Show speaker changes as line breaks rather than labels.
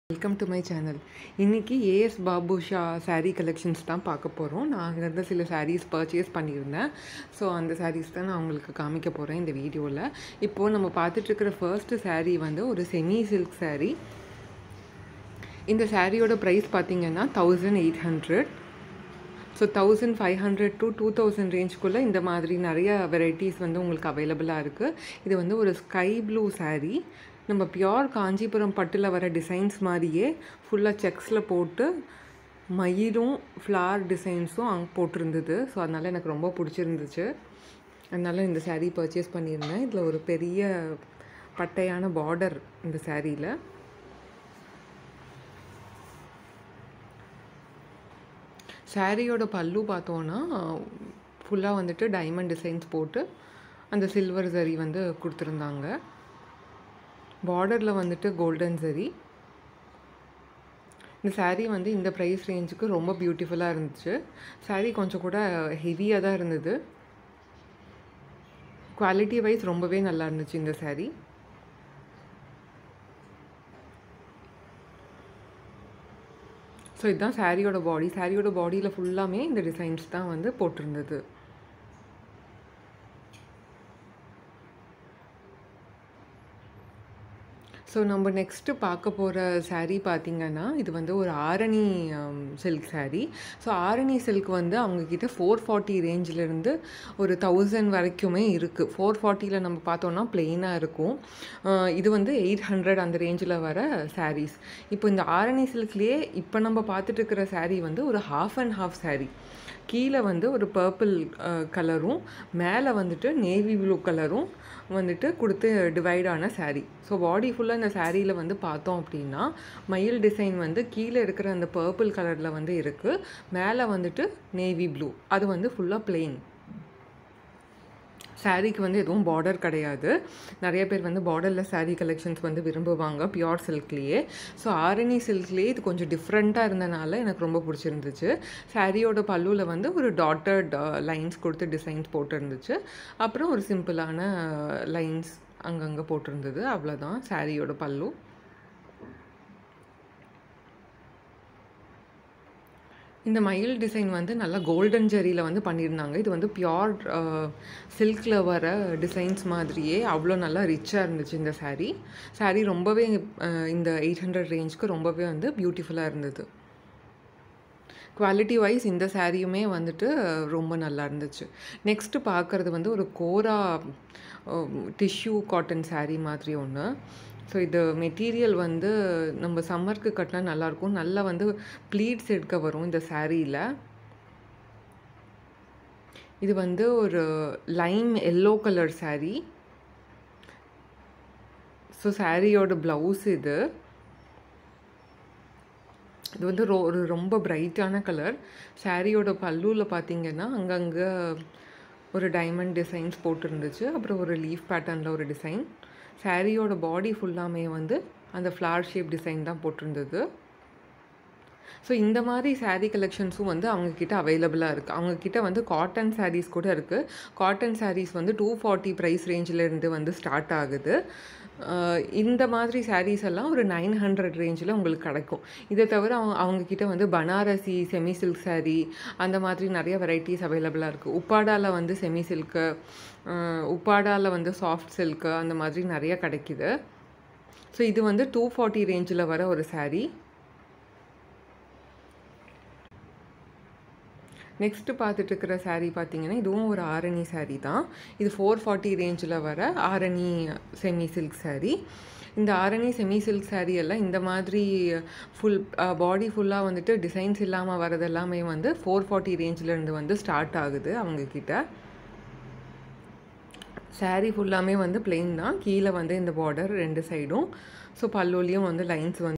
welcome to my channel இன்றைக்கி A S Babusha saree collections தான் பார்க்க போகிறோம் நான் அங்கேருந்து சில sarees பர்ச்சேஸ் பண்ணியிருந்தேன் ஸோ அந்த sarees தான் நான் உங்களுக்கு காமிக்க போகிறேன் இந்த வீடியோவில் இப்போது நம்ம பார்த்துட்ருக்கிற ஃபர்ஸ்ட் saree வந்து ஒரு செமி சில்க் saree இந்த சாரியோட ப்ரைஸ் பார்த்தீங்கன்னா thousand eight hundred so thousand five hundred to two thousand ரேஞ்சுக்குள்ளே இந்த மாதிரி நிறைய வெரைட்டிஸ் வந்து உங்களுக்கு அவைலபிளாக இருக்குது இது வந்து ஒரு ஸ்கை ப்ளூ saree நம்ம பியோர் காஞ்சிபுரம் பட்டில் வர டிசைன்ஸ் மாதிரியே ஃபுல்லாக செக்ஸில் போட்டு மயிலும் ஃப்ளார் டிசைன்ஸும் அங்கே போட்டிருந்தது ஸோ அதனால் எனக்கு ரொம்ப பிடிச்சிருந்துச்சு அதனால் இந்த saree பர்ச்சேஸ் பண்ணியிருந்தேன் இதில் ஒரு பெரிய பட்டையான பார்டர் இந்த சாரியில் சாரியோட பல்லு பார்த்தோன்னா ஃபுல்லாக வந்துட்டு டைமண்ட் டிசைன்ஸ் போட்டு அந்த சில்வர் சரி வந்து கொடுத்துருந்தாங்க பார்டரில் வந்துட்டு கோல்டன் சரி இந்த saree வந்து இந்த ப்ரைஸ் ரேஞ்சுக்கு ரொம்ப பியூட்டிஃபுல்லாக இருந்துச்சு saree கொஞ்சம் கூட ஹெவியாக தான் இருந்தது குவாலிட்டி வைஸ் ரொம்பவே நல்லா இருந்துச்சு இந்த saree ஸோ இதுதான் சாரியோட பாடி சாரியோட பாடியில் ஃபுல்லாமே இந்த டிசைன்ஸ் தான் வந்து போட்டிருந்தது ஸோ நம்ம நெக்ஸ்ட்டு பார்க்க போகிற saree பார்த்திங்கன்னா இது வந்து ஒரு Arani silk saree so Arani silk வந்து அவங்கக்கிட்ட ஃபோர் ஃபார்ட்டி ரேஞ்சிலேருந்து ஒரு தௌசண்ட் வரைக்குமே இருக்குது ஃபோர் ஃபார்ட்டியில் நம்ம பார்த்தோன்னா பிளெயினாக இருக்கும் அஹ் இது வந்து எயிட் ஹண்ட்ரட் அந்த ரேஞ்சில் வர sarees இப்போ இந்த ஆரணி சில்க்லேயே இப்போ நம்ம பார்த்துட்டு இருக்கிற saree வந்து ஒரு ஹாஃப் அண்ட் ஹாஃப் saree கீழே வந்து ஒரு பர்பிள் கலரும் மேலே வந்துட்டு நேவி ப்ளூ கலரும் வந்துட்டு கொடுத்து டிவைடான saree ஸோ பாடி ஃபுல்லாக இந்த சாரியில் வந்து பார்த்தோம் அப்படின்னா மயில் டிசைன் வந்து கீழே இருக்கிற அந்த பர்பிள் கலரில் வந்து இருக்குது மேலே வந்துட்டு நேவி ப்ளூ அது வந்து ஃபுல்லாக plain சாரீக்கு வந்து எதுவும் பார்டர் கிடையாது நிறைய பேர் வந்து பார்டரில் saree கலெக்ஷன்ஸ் வந்து விரும்புவாங்க பியோர் சில்க்லேயே ஸோ ஆரணி சில்க்லேயே இது கொஞ்சம் டிஃப்ரெண்ட்டாக இருந்தனால எனக்கு ரொம்ப பிடிச்சிருந்துச்சு சாரியோட பல்லுவில் வந்து ஒரு டாட்டர்ட் லைன்ஸ் கொடுத்து டிசைன்ஸ் போட்டிருந்துச்சு அப்புறம் ஒரு சிம்பிளான லைன்ஸ் அங்கங்கே போட்டிருந்தது அவ்வளோதான் சாரியோட பல்லு இந்த மயில் டிசைன் வந்து நல்லா கோல்டன் ஜெரியில் வந்து பண்ணியிருந்தாங்க இது வந்து பியோர் சில்கில் வர டிசைன்ஸ் மாதிரியே அவ்வளோ நல்லா ரிச்சாக இருந்துச்சு இந்த saree saree ரொம்பவே அஹ், இந்த எயிட் ஹண்ட்ரட் ரேஞ்சுக்கு ரொம்பவே வந்து பியூட்டிஃபுல்லாக இருந்தது குவாலிட்டி வைஸ் இந்த சாரியுமே வந்துட்டு ரொம்ப நல்லா இருந்துச்சு நெக்ஸ்ட்டு பார்க்குறது வந்து ஒரு கோரா டிஷ்யூ காட்டன் saree மாதிரி ஒன்று ஸோ இது மெட்டீரியல் வந்து நம்ம சம்மருக்கு கட்டினா நல்லாயிருக்கும் நல்லா வந்து ப்ளீட்ஸ் எடுக்க வரும் இந்த சாரியில் இது வந்து ஒரு lime yellow colour saree so சாரியோட ப்ளவுஸ் இது இது வந்து ரொ ஒரு ரொம்ப பிரைட்டான கலர் சாரியோட பல்லுவில் பார்த்தீங்கன்னா அங்கங்கே ஒரு டைமண்ட் டிசைன்ஸ் போட்டிருந்துச்சு அப்புறம் ஒரு லீஃப் பேட்டர்னில் ஒரு டிசைன் சாரியோட பாடி ஃபுல்லாமே வந்து அந்த ஃப்ளார் ஷேப் டிசைன் தான் போட்டிருந்தது ஸோ இந்த மாதிரி saree கலெக்ஷன்ஸும் வந்து அவங்கக்கிட்ட அவைலபிளாக இருக்குது அவங்கக்கிட்ட வந்து காட்டன் sarees கூட இருக்குது காட்டன் sarees வந்து டூ ஃபார்ட்டி ப்ரைஸ் ரேஞ்சிலேருந்து வந்து ஸ்டார்ட் ஆகுது அஹ் இந்த மாதிரி sarees எல்லாம் ஒரு நைன் ஹண்ட்ரட் ரேஞ்சில் உங்களுக்கு கிடைக்கும் இதை தவிர அவங்க அவங்கக்கிட்ட வந்து பனாரசி செமி சில்க் saree அந்த மாதிரி நிறைய வெரைட்டிஸ் அவைலபிளாக இருக்குது உப்பாடாவில் வந்து செமி சில்க்கு உப்பாடாவில் வந்து சாஃப்ட் சில்க்கு அந்த மாதிரி நிறைய கிடைக்குது ஸோ இது வந்து டூ ஃபார்ட்டி ரேஞ்சில் வர ஒரு saree நெக்ஸ்ட்டு பார்த்துட்டு இருக்கிற saree பார்த்தீங்கன்னா இதுவும் ஒரு ஆரணி saree தான் இது ஃபோர் ஃபார்ட்டி ரேஞ்சில் வர ஆரணி செமி சில்க் saree இந்த ஆரணி செமி சில்க் saree எல்லாம் இந்த மாதிரி ஃபுல் பாடி ஃபுல்லாக வந்துட்டு டிசைன்ஸ் இல்லாமல் வரது எல்லாமே வந்து ஃபோர் ஃபார்ட்டி ரேஞ்சிலேருந்து வந்து ஸ்டார்ட் ஆகுது அவங்கக்கிட்ட saree ஃபுல்லாமே வந்து plain தான் கீழே வந்து இந்த பார்டர் ரெண்டு சைடும் ஸோ பல்லுலேயும் வந்து லைன்ஸ் வந்து